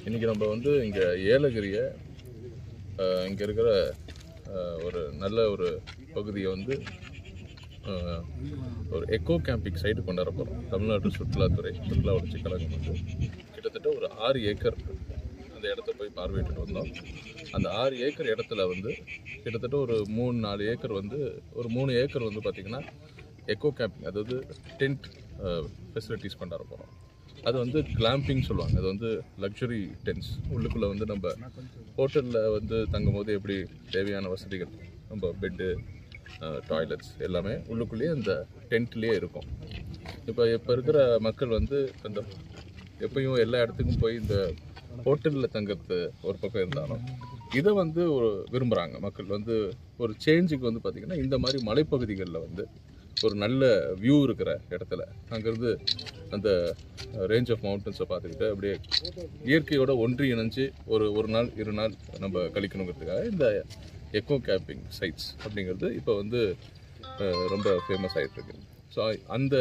இன்றைக்கி நம்ம வந்து இங்கே ஏலகிரியை இங்கே இருக்கிற அஹ், ஒரு நல்ல ஒரு பகுதியை வந்து அஹ், ஒரு எக்கோ கேம்பிங் சைடு கொண்டு வர போகிறோம் தமிழ்நாடு சுற்றுலாத்துறை சுற்றுலா வளர்ச்சி கழகம் வந்து கிட்டத்தட்ட ஒரு ஆறு ஏக்கர் அந்த இடத்த போய் பார்வையிட்டு வந்தோம் அந்த ஆறு ஏக்கர் இடத்துல வந்து கிட்டத்தட்ட ஒரு மூணு நாலு ஏக்கர் வந்து ஒரு மூணு ஏக்கர் வந்து பார்த்திங்கன்னா எக்கோ கேம்பிங் அதாவது டென்ட் ஃபெசிலிட்டிஸ் கொண்டாட போகிறோம் அது வந்து கிளாம்பிங் சொல்லுவாங்க அது வந்து லக்ஸுரி டென்ட்ஸ் உள்ளுக்குள்ளே வந்து நம்ம ஹோட்டலில் வந்து தங்கும் போது எப்படி தேவையான வசதிகள் நம்ம பெட்டு டாய்லெட்ஸ் எல்லாமே உள்ளுக்குள்ளேயே அந்த டென்ட்லேயே இருக்கும் இப்போ இப்போ இருக்கிற மக்கள் வந்து அந்த எப்பயும் எல்லா இடத்துக்கும் போய் இந்த ஹோட்டலில் தங்கிறது ஒரு பக்கம் இருந்தாலும் இதை வந்து ஒரு விரும்புகிறாங்க மக்கள் வந்து ஒரு சேஞ்சுக்கு வந்து பார்த்திங்கன்னா இந்த மாதிரி மலைப்பகுதிகளில் வந்து ஒரு நல்ல வியூ இருக்கிற இடத்துல அங்கேருந்து அந்த ரேஞ்ச் ஆஃப் மவுண்டன்ஸை பார்த்துக்கிட்டு அப்படியே இயற்கையோட ஒன்றி இணைஞ்சு ஒரு ஒரு நாள் இரு நாள் நம்ம கழிக்கணுங்கிறதுக்காக இந்த எக்கோ கேம்பிங் சைட்ஸ் அப்படிங்கிறது இப்போ வந்து அஹ், ரொம்ப ஃபேமஸ் ஆகிட்டுருக்கு ஸோ அந்த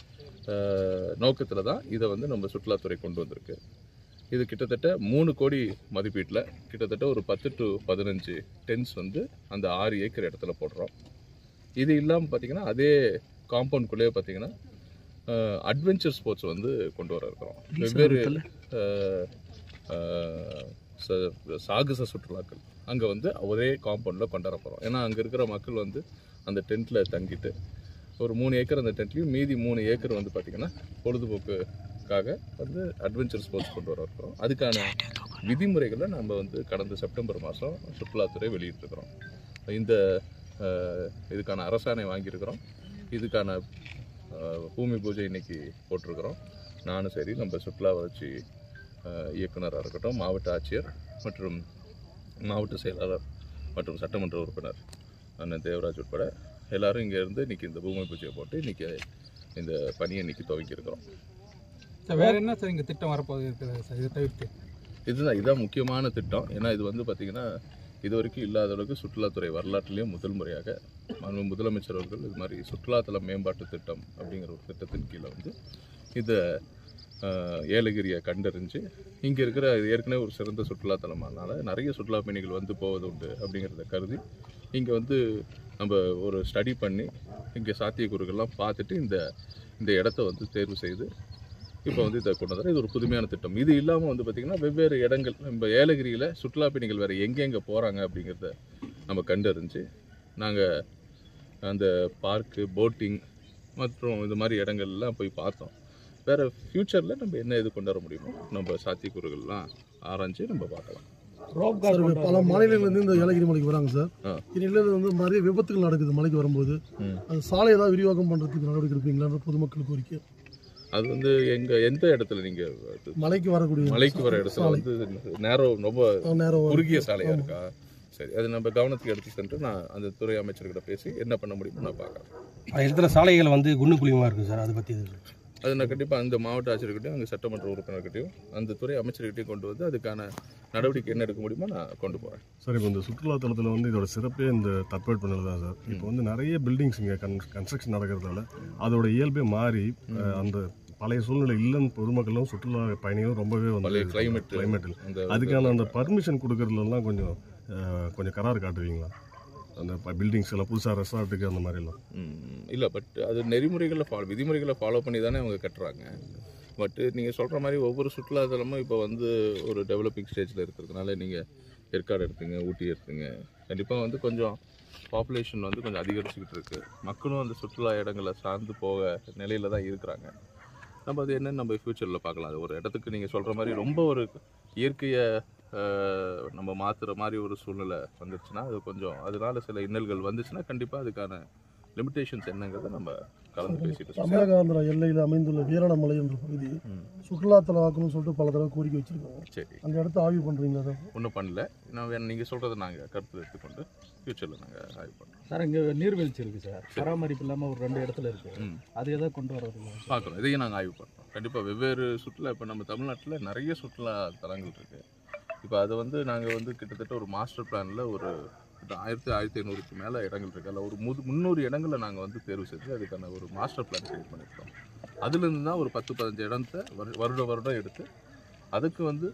நோக்கத்தில் தான் இதை வந்து நம்ம சுற்றுலாத்துறை கொண்டு வந்திருக்கு இது கிட்டத்தட்ட மூணு கோடி மதிப்பீட்டில் கிட்டத்தட்ட ஒரு பத்து டு பதினஞ்சு டென்ஸ் வந்து அந்த ஆறு ஏக்கர் இடத்துல போடுறோம் இது இல்லாமல் பார்த்தீங்கன்னா அதே காம்பவுண்ட்குள்ளேயே பார்த்தீங்கன்னா அட்வென்ச்சர் ஸ்போர்ட்ஸ் வந்து கொண்டு வர இருக்கிறோம் வெவ்வேறு அஹ், அஹ், ச- சாகச சுற்றுலாக்கள் அங்கே வந்து ஒரே காம்பவுண்டில் கொண்டாட போகிறோம் ஏன்னா அங்கே இருக்கிற மக்கள் வந்து அந்த டென்ட்டில் தங்கிட்டு ஒரு மூணு ஏக்கர் அந்த டென்ட்லையும் மீதி மூணு ஏக்கர் வந்து பார்த்திங்கன்னா பொழுதுபோக்குக்காக வந்து அட்வென்ச்சர் ஸ்போர்ட்ஸ் கொண்டு வர இருக்கிறோம் அதுக்கான விதிமுறைகளை நம்ம வந்து கடந்த செப்டம்பர் மாதம் சுற்றுலாத்துறை வெளியிட்டிருக்கிறோம் இந்த அஹ், இதுக்கான அரசாணை வாங்கியிருக்கிறோம் இதுக்கான அஹ், பூமி பூஜை இன்னைக்கு போட்டிருக்கிறோம் நானும் சரி நம்ம சுற்றுலா வளர்ச்சி அஹ், இயக்குனராக இருக்கட்டும் மாவட்ட ஆட்சியர் மற்றும் மாவட்ட செயலாளர் மற்றும் சட்டமன்ற உறுப்பினர் அண்ணன் தேவராஜ் உட்பட எல்லாரும் இங்கே இருந்து இன்னைக்கு இந்த பூமி பூஜையை போட்டு இன்னைக்கு இந்த பணியை இன்னைக்கு துவங்கியிருக்கிறோம் சார் வேற என்ன சார் இங்கே திட்டம் வரப்போகுது இருக்குது சார் இதை தவிர்த்து இதுதான் இதுதான் முக்கியமான திட்டம் ஏன்னா இது வந்து பார்த்திங்கன்னா இது வரைக்கும் இல்லாத அளவுக்கு சுற்றுலாத்துறை வரலாற்றிலேயும் முதல் முறையாக மாண்பு முதலமைச்சர் அவர்கள் இது மாதிரி சுற்றுலாத்தல மேம்பாட்டு திட்டம் அப்படிங்கிற ஒரு திட்டத்தின் கீழே வந்து இந்த ஆஹ், ஏலகிரியை கண்டறிஞ்சு இங்கே இருக்கிற இது ஏற்கனவே ஒரு சிறந்த சுற்றுலாத்தலமானால நிறைய சுற்றுலா பயணிகள் வந்து போவது உண்டு அப்படிங்கிறத கருதி இங்கே வந்து நம்ம ஒரு ஸ்டடி பண்ணி இங்கே சாத்தியக்கூறுகள்லாம் பார்த்துட்டு இந்த இந்த இடத்த வந்து தேர்வு செய்து இப்போ வந்து இதை கொண்டு வர இது ஒரு புதுமையான திட்டம் இது இல்லாமல் வந்து பார்த்திங்கன்னா வெவ்வேறு இடங்கள் நம்ம ஏலகிரியில் சுற்றுலா பயணிகள் வேறு எங்கெங்கே போகிறாங்க அப்படிங்கிறத நம்ம கண்டறிஞ்சு நாங்கள் அந்த பார்க்கு போட்டிங் மற்றும் இது மாதிரி இடங்கள்லாம் போய் பார்த்தோம் வேறு ஃப்யூச்சரில் நம்ம என்ன இது கொண்டு வர முடியுமோ நம்ம சாத்தியக்கூறுகள்லாம் ஆராய்ஞ்சு நம்ம பார்க்கலாம் சார் இப்ப பல மாநிலங்கள்லேருந்து இந்த ஏலகிரி மலைக்கு வராங்க சார் ஆ. இந்நிலையில் வந்து நிறைய விபத்துகள் நடக்குது மலைக்கு வரும்போது ம். அந்த சாலை ஏதாவது விரிவாக்கம் பண்ணுறதுக்கு நடவடிக்கை எடுப்பீங்களான்ற பொதுமக்கள் கோரிக்கை அது வந்து எங்கள் எந்த இடத்துல நீங்கள் மலைக்கு வரக்கூடிய மலைக்கு வர இடத்துல சாலை. வந்து நேரம் ரொம்ப ஆ, நேரம் குறுகிய சாலையாக இருக்கா சரி அது நம்ம கவனத்துக்கு எடுத்து சென்று நான் அந்த துறை அமைச்சர்கிட்ட பேசி என்ன பண்ண முடியுமோ நான் பார்க்குறேன் இருக்கிற சாலைகள் வந்து குண்டு குழியுமா இருக்கு சார் அதை பற்றி அது நான் கண்டிப்பாக அந்த மாவட்ட ஆட்சியர்கிட்டையும் அங்கே சட்டமன்ற உறுப்பினர்கிட்டையும் அந்த துறை அமைச்சர்கிட்டையும் கொண்டு வந்து அதுக்கான நடவடிக்கை என்ன எடுக்க முடியுமோ நான் கொண்டு போகிறேன் சார் இப்போ இந்த சுற்றுலா தலத்தில் வந்து இதோட சிறப்பே இந்த தட்பவெட்ப நிலை தான் சார் இப்போ வந்து நிறைய பில்டிங்ஸ் இங்கே கன் கன்ஸ்ட்ரக்ஷன் நடக்கிறதால அதோட இயல்பே மாறி அஹ், அந்த பழைய சூழ்நிலை இல்லைன்னு பொதுமக்களும் சுற்றுலா பயணிகளும் ரொம்பவே பழைய வந்து climate கிளைமேட்டில் அந்த அதுக்கான அந்த பர்மிஷன் கொடுக்கறதுலலாம் கொஞ்சம் அஹ், கொஞ்சம் கரார் காட்டுவீங்களா அந்த பில்டிங்ஸ் எல்லாம் புதுசாக ரெசார்ட்டுக்கு அந்த மாதிரிலாம் இல்லை பட் அது நெறிமுறைகளை ஃபாலோ விதிமுறைகளை ஃபாலோ பண்ணி தானே அவங்க கட்டுறாங்க பட் நீங்கள் சொல்கிற மாதிரி ஒவ்வொரு சுற்றுலாத்தலமும் இப்போ வந்து ஒரு டெவலப்பிங் ஸ்டேஜில் இருக்கிறதுனால நீங்கள் ஏற்காடு எடுத்துங்க ஊட்டி எடுத்துங்க கண்டிப்பாக வந்து கொஞ்சம் பாப்புலேஷன் வந்து கொஞ்சம் அதிகரிச்சுக்கிட்டு இருக்கு மக்களும் அந்த சுற்றுலா இடங்களை சார்ந்து போக நிலையில தான் இருக்கிறாங்க நம்ம அது என்னன்னு நம்ம ஃப்யூச்சரில் பார்க்கலாம் அது ஒரு இடத்துக்கு நீங்கள் சொல்கிற மாதிரி ரொம்ப ஒரு இயற்கையை ஆஹ், நம்ம மாற்றுற மாதிரி ஒரு சூழ்நிலை வந்துருச்சுன்னா அது கொஞ்சம் அதனால சில இன்னல்கள் வந்துச்சுன்னா கண்டிப்பாக அதுக்கான லிமிட்டேஷன்ஸ் என்னங்கிறத நம்ம கலந்து பேசிட்டு சொல்லலாம். தமிழக ஆந்திரா எல்லையில் அமைந்துள்ள வீரணமலை என்ற பகுதி சுற்றுலாத்தலம் ஆக்கணும்னு சொல்லிட்டு பல தடவை கோரிக்கை வச்சிருக்கோம் சரி அந்த இடத்த ஆய்வு பண்ணுறீங்களா சார் ஒன்றும் பண்ணல நான் வேணும் நீங்கள் சொல்கிறத நாங்கள் கருத்து எடுத்துக்கொண்டு ஃப்யூச்சரில் நாங்கள் ஆய்வு பண்ணுறோம் சார் இங்கே நீர்வீழ்ச்சி இருக்குது சார் பராமரிப்பு இல்லாமல் ஒரு ரெண்டு இடத்துல இருக்குது ம் அது எதாவது கொண்டு வரதுங்க பார்க்குறோம் இதையும் நாங்கள் ஆய்வு பண்ணுறோம் கண்டிப்பாக வெவ்வேறு சுற்றுலா இப்போ நம்ம தமிழ்நாட்டில் நிறைய சுற்றுலா தலங்கள் இருக்குது இப்போ அதை வந்து நாங்கள் வந்து கிட்டத்தட்ட ஒரு மாஸ்டர் பிளானில் ஒரு கிட்ட ஆயிரத்தி ஆயிரத்தி ஐநூறுக்கு மேலே இடங்கள் இருக்குது அதில் ஒரு முது முந்நூறு இடங்களை நாங்கள் வந்து தேர்வு செஞ்சு அதுக்கான ஒரு மாஸ்டர் பிளான் கிரியேட் பண்ணியிருக்கோம் அதுலேருந்து தான் ஒரு பத்து பதினஞ்சு இடத்த வரு- வருட வருடம் எடுத்து அதுக்கு வந்து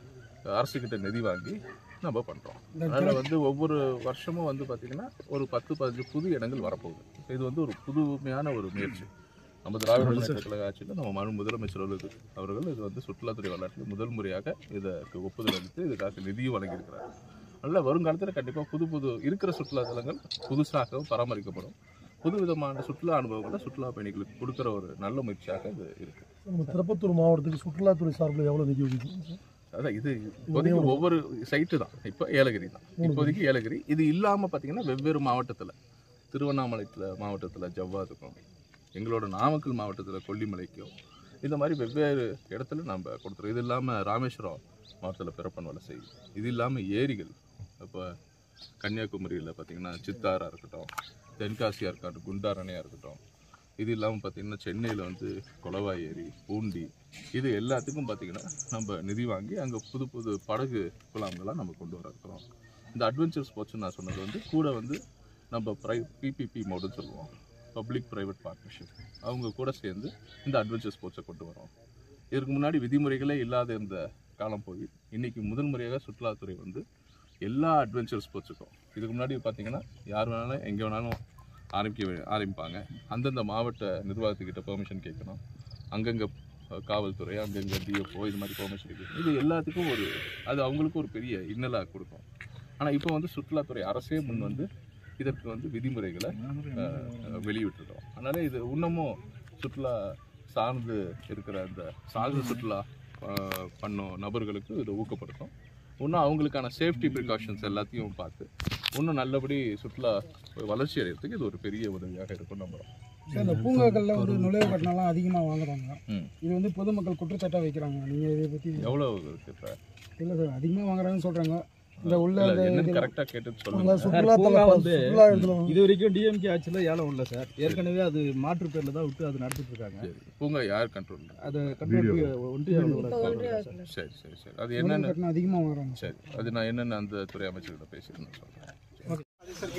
அரசுக்கிட்ட நிதி வாங்கி நம்ம பண்ணுறோம் அதனால் வந்து ஒவ்வொரு வருஷமும் வந்து பார்த்திங்கன்னா ஒரு பத்து பதினஞ்சு புது இடங்கள் வரப்போகுது இது வந்து ஒரு புதுமையான ஒரு முயற்சி நம்ம திராவிட முன்னேற்ற கழக ஆட்சியில் நம்ம மறு முதலமைச்சர் அவர்கள் அவர்கள் இது வந்து சுற்றுலாத்துறை வரலாற்றில் முதல் முறையாக இதற்கு ஒப்புதல் அளித்து இதுக்காக நிதியும் வழங்கியிருக்கிறார் அதனால் வருங்காலத்தில் கண்டிப்பாக புது புது இருக்கிற சுற்றுலா தலங்கள் புதுசாக பராமரிக்கப்படும் புது விதமான சுற்றுலா அனுபவங்களை சுற்றுலா பயணிகளுக்கு கொடுக்குற ஒரு நல்ல முயற்சியாக இது இருக்குது நம்ம திருப்பத்தூர் மாவட்டத்துக்கு சுற்றுலாத்துறை சார்பில் எவ்வளோ நிதி ஒதுக்கீங்க சார் அதான் இது இப்போதைக்கு ஒவ்வொரு சைட்டு தான் இப்போ ஏலகிரி தான் இப்போதைக்கு ஏலகிரி இது இல்லாமல் பார்த்தீங்கன்னா வெவ்வேறு மாவட்டத்தில் திருவண்ணாமலைத்தில் மாவட்டத்தில் ஜவ்வாதுக்கும் எங்களோட நாமக்கல் மாவட்டத்தில் கொல்லிமலைக்கும் இந்த மாதிரி வெவ்வேறு இடத்துல நம்ம கொடுத்துருவோம் இது இல்லாமல் ராமேஸ்வரம் மாவட்டத்தில் பிறப்பன் வலை செய்யும் இது இல்லாமல் ஏரிகள் இப்போ கன்னியாகுமரியில் பார்த்தீங்கன்னா சித்தாரா இருக்கட்டும் தென்காசியாக இருக்கட்டும் குண்டார் அணையாக இருக்கட்டும் இது இல்லாமல் பார்த்தீங்கன்னா சென்னையில் வந்து கொலவாய் ஏரி பூண்டி இது எல்லாத்துக்கும் பார்த்தீங்கன்னா நம்ம நிதி வாங்கி அங்கே புது புது படகு குழாம்களாக நம்ம கொண்டு வர இருக்கிறோம் இந்த அட்வென்ச்சர் ஸ்போர்ட்ஸ் நான் சொன்னது வந்து கூட வந்து நம்ம ப்ரை பிபிபி மோடுன்னு சொல்லுவோம் பப்ளிக் ப்ரைவேட் பார்ட்னர்ஷிப் அவங்க கூட சேர்ந்து இந்த அட்வென்ச்சர் ஸ்போர்ட்ஸை கொண்டு வரோம் இதற்கு முன்னாடி விதிமுறைகளே இல்லாத இந்த காலம் போய் இன்னைக்கு முதல் முறையாக சுற்றுலாத்துறை வந்து எல்லா அட்வென்ச்சர் ஸ்போர்ட்ஸுக்கும் இதுக்கு முன்னாடி பார்த்தீங்கன்னா யார் வேணாலும் எங்கே வேணாலும் ஆரம்பிக்க வே- ஆரம்பிப்பாங்க அந்தந்த மாவட்ட நிர்வாகத்துக்கிட்ட பெர்மிஷன் கேட்கணும் அங்கங்கே காவல்துறை அங்கங்கே டிஎஃப்ஓ இது மாதிரி பெர்மிஷன் கேட்கணும் இது எல்லாத்துக்கும் ஒரு அது அவங்களுக்கு ஒரு பெரிய இன்னலாக கொடுக்கும் ஆனால் இப்போ வந்து சுற்றுலாத்துறை அரசே முன் வந்து இதற்கு வந்து விதிமுறைகளை அஹ், வெளியிட்டிருக்கோம் அதனால இது இன்னமும் சுற்றுலா சார்ந்து இருக்கிற அந்த சார்ந்த சுற்றுலா அஹ், பண்ணும் நபர்களுக்கு இது ஊக்கப்படுத்தும் இன்னும் அவங்களுக்கான சேஃப்டி ப்ரிகாஷன்ஸ் எல்லாத்தையும் பார்த்து இன்னும் நல்லபடி சுற்றுலா வளர்ச்சி அடைகிறதுக்கு இது ஒரு பெரிய உதவியாக இருக்கும் நம்புகிறோம் சார் இந்த பூங்காக்களில் வந்து நுழைவு கட்டணம்லாம் அதிகமாக வாங்குறாங்க ம் இது வந்து பொதுமக்கள் குற்றச்சாட்டாக வைக்கிறாங்க நீங்கள் இதை பற்றி எவ்வளோ இருக்கு இப்போ இல்லை சார் அதிகமாக வாங்குறாங்கன்னு சொல்கிறாங்க இந்த உள்ள இல்லை இந்த என்னன்னு இதுல- கரெக்டாக கேட்டு நல்லா சொல்லுங்க சுற்றுலாத்தல வந்து சுற்றுலா இடத்துல இது வரைக்கும் டிஎம்கே ஆட்சியில் ஏலம் இல்லை சார் ஏற்கனவே அது மாற்று பேரில் தான் விட்டு அது நடத்திட்டு இருக்காங்க சரி பூங்கா யார் கண்ட்ரோல் அதை கண்ட்ரோல் ஒன்றிய அளவில் control சார் சரி சரி சரி அது நுழைவு என்னென்ன கட்டணம் அதிகமாக வாங்குறாங்க சரி அது நான் என்னென்ன அந்த துறை அமைச்சர்கிட்ட பேசிட்டு நான் சொல்கிறேன்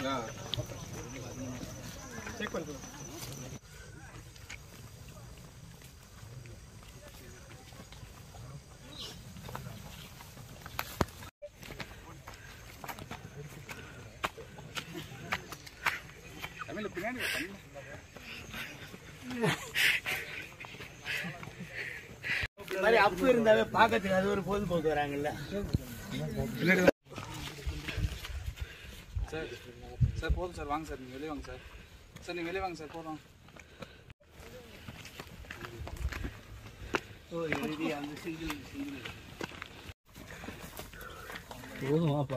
மாதிரி அப்பு இருந்தாவே பார்க்கறதுக்கு அது ஒரு பொழுதுபோக்கு வராங்கல்ல சார் சார் போதும் சார் வாங்க சார் நீங்கள் வெளியே வாங்க சார் சார் நீங்கள் வெளியே வாங்க சார் போதும் ஒரு எழுதி அந்த சிங்கிள் சிங்கிள் போதும் வாப்பா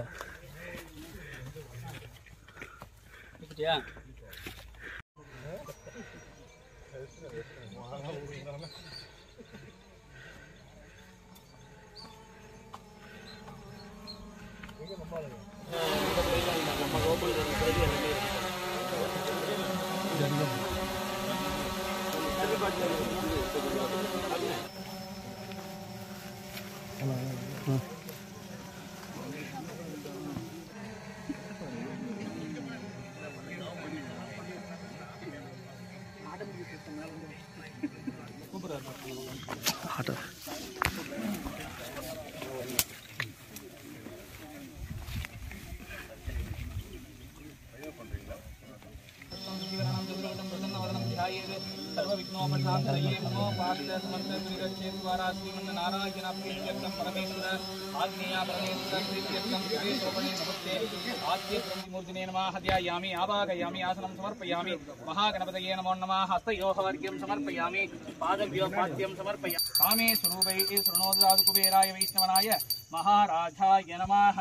ध्यायामि आवाहयामि आसनं समर्पयामि महागणपतये नमो नमः हस्तयोः समर्पयामि पादभ्यो पाद्यं समर्पयामि कामे स्वरूपै शृणोदादु कुबेराय वैष्णवनाय महाराजाय नमः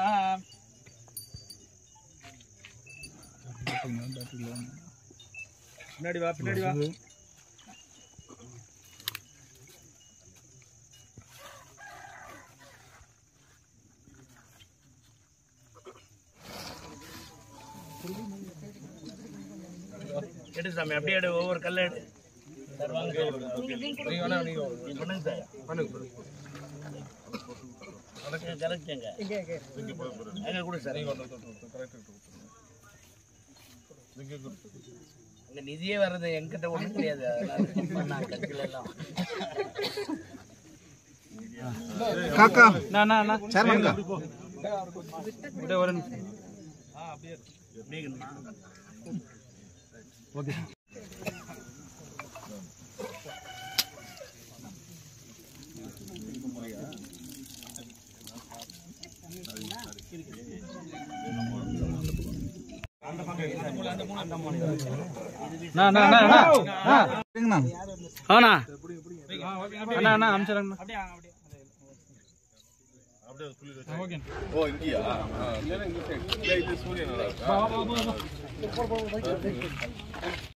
பின்னாடி வா பின்னாடி வா எடு சாமி அப்படியே எடு ஒவ்வொரு கல்ல எடு பண்ணுங்க சார் கலெக்டுங்க அங்க கூட சார் அங்க நிதியே வர்றது என்கிட்ட ஒண்ணும் கிடையாது அதனால பண்ணாங்க கட்சியில எல்லாம் காக்கா நான் நான் நான் சேர்மன்கா அப்படியே ஒரு நிமிஷம். நான் நான் நான் நான் ஆனா அண்ணா அண்ணா அமிச்சிடுங்கண்ணா ஓ இங்கேயா ஆ, இல்லைன்னா இந்த side. இல்ல, இது சூரியன் நல்லா இருக்கு. ஆ.